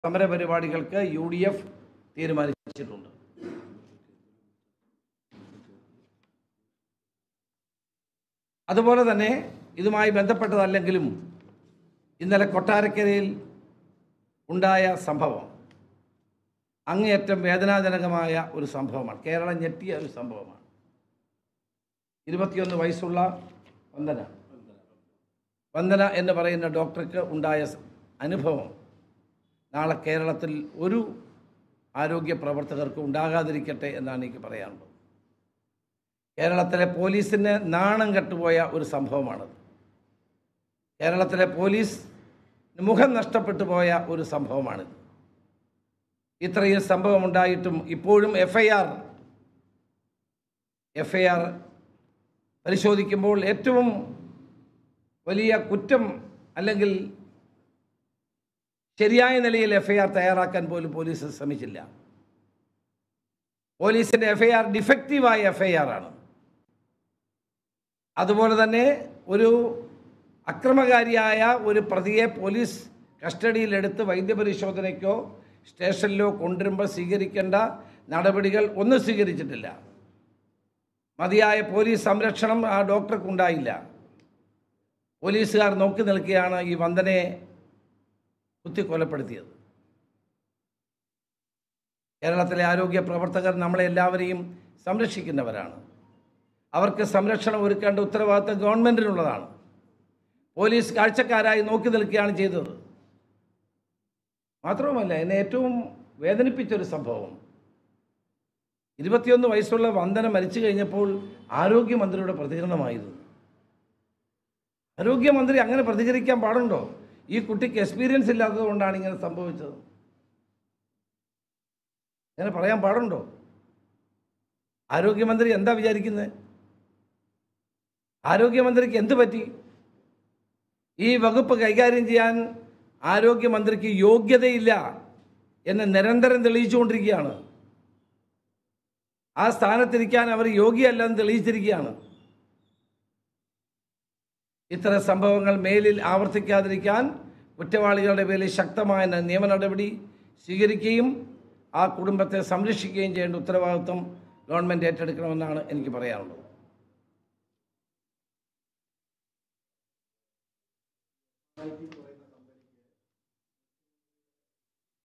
സമരപരിപാടികൾക്ക് U D F തീരുമാനിച്ചിട്ടുണ്ട് അതുപോലെ തന്നെ ഇതുമായി ബന്ധപ്പെട്ടതല്ലെങ്കിലും ഇന്നലെ കൊട്ടാരക്കരയിൽ ഉണ്ടായ സംഭവം അങ്ങേയറ്റം വേദനാജനകമായ ഒരു സംഭവമാണ് കേരളം ഞെട്ടിയ ഒരു സംഭവമാണ് ഇരുപത്തിയൊന്ന് വയസ്സുള്ള വന്ദന വന്ദന എന്ന് പറയുന്ന ഡോക്ടർക്ക് ഉണ്ടായ സ- അനുഭവം നാളെ കേരളത്തിൽ ഒരു ആരോഗ്യ പ്രവർത്തകർക്കും ഉണ്ടാകാതിരിക്കട്ടെ എന്നാണ് എനിക്ക് പറയാനുള്ളത് കേരളത്തിലെ പോലീസിന് നാണം കെട്ടുപോയ ഒരു സംഭവമാണത് കേരളത്തിലെ പോലീസ് മുഖം നഷ്ടപ്പെട്ടു പോയ ഒരു സംഭവമാണിത് ഇത്രയും സംഭവം ഉണ്ടായിട്ടും ഇപ്പോഴും F I R F I R പരിശോധിക്കുമ്പോൾ ഏറ്റവും വലിയ കുറ്റം അല്ലെങ്കിൽ ശരിയായ നിലയിൽ എഫ് ഐ ആർ തയ്യാറാക്കാൻ പോലും പോലീസ് ശ്രമിച്ചില്ല പോലീസിൻ്റെ എഫ് ഐ ആർ ഡിഫക്റ്റീവായ എഫ് ഐ ആർ ആണ് അതുപോലെ തന്നെ ഒരു അക്രമകാരിയായ ഒരു പ്രതിയെ പോലീസ് കസ്റ്റഡിയിലെടുത്ത് വൈദ്യപരിശോധനയ്ക്കോ സ്റ്റേഷനിലോ കൊണ്ടുവരുമ്പോൾ സ്വീകരിക്കേണ്ട നടപടികൾ ഒന്നും സ്വീകരിച്ചിട്ടില്ല മതിയായ പോലീസ് സംരക്ഷണം ആ ഡോക്ടർക്കുണ്ടായില്ല പോലീസുകാർ നോക്കി നിൽക്കുകയാണ് ഈ വന്ദനയെ കുത്തിക്കൊലപ്പെടുത്തിയത് കേരളത്തിലെ ആരോഗ്യ പ്രവർത്തകർ നമ്മളെ എല്ലാവരെയും സംരക്ഷിക്കുന്നവരാണ് അവർക്ക് സംരക്ഷണം ഒരുക്കേണ്ട ഉത്തരവാദിത്തം ഗവൺമെൻറ്റിനുള്ളതാണ് പോലീസ് കാഴ്ചക്കാരായി നോക്കി നിൽക്കുകയാണ് ചെയ്തത് മാത്രവുമല്ല എന്നെ ഏറ്റവും വേദനിപ്പിച്ചൊരു സംഭവം ഇരുപത്തിയൊന്ന് വയസ്സുള്ള വന്ദന മരിച്ചു കഴിഞ്ഞപ്പോൾ ആരോഗ്യമന്ത്രിയുടെ പ്രതികരണമായിരുന്നു ആരോഗ്യമന്ത്രി അങ്ങനെ പ്രതികരിക്കാൻ പാടുണ്ടോ ഈ കുട്ടിക്ക് എക്സ്പീരിയൻസ് ഇല്ലാത്തത് കൊണ്ടാണ് ഇങ്ങനെ സംഭവിച്ചത് അങ്ങനെ പറയാൻ പാടുണ്ടോ ആരോഗ്യമന്ത്രി എന്താ വിചാരിക്കുന്നത് ആരോഗ്യമന്ത്രിക്ക് എന്ത് പറ്റി ഈ വകുപ്പ് കൈകാര്യം ചെയ്യാൻ ആരോഗ്യമന്ത്രിക്ക് യോഗ്യതയില്ല എന്ന് നിരന്തരം തെളിയിച്ചുകൊണ്ടിരിക്കുകയാണ് ആ സ്ഥാനത്തിരിക്കാൻ അവർ യോഗ്യയല്ല എന്ന് തെളിയിച്ചിരിക്കുകയാണ് ഇത്തരം സംഭവങ്ങൾ മേലിൽ ആവർത്തിക്കാതിരിക്കാൻ കുറ്റവാളികളുടെ പേരിൽ ശക്തമായ ന- നിയമ നടപടി സ്വീകരിക്കുകയും ആ കുടുംബത്തെ സംരക്ഷിക്കുകയും ചെയ്യേണ്ട ഉത്തരവാദിത്വം ഗവൺമെൻറ് ഏറ്റെടുക്കണമെന്നാണ് എനിക്ക് പറയാനുള്ളത് ആയിരത്തി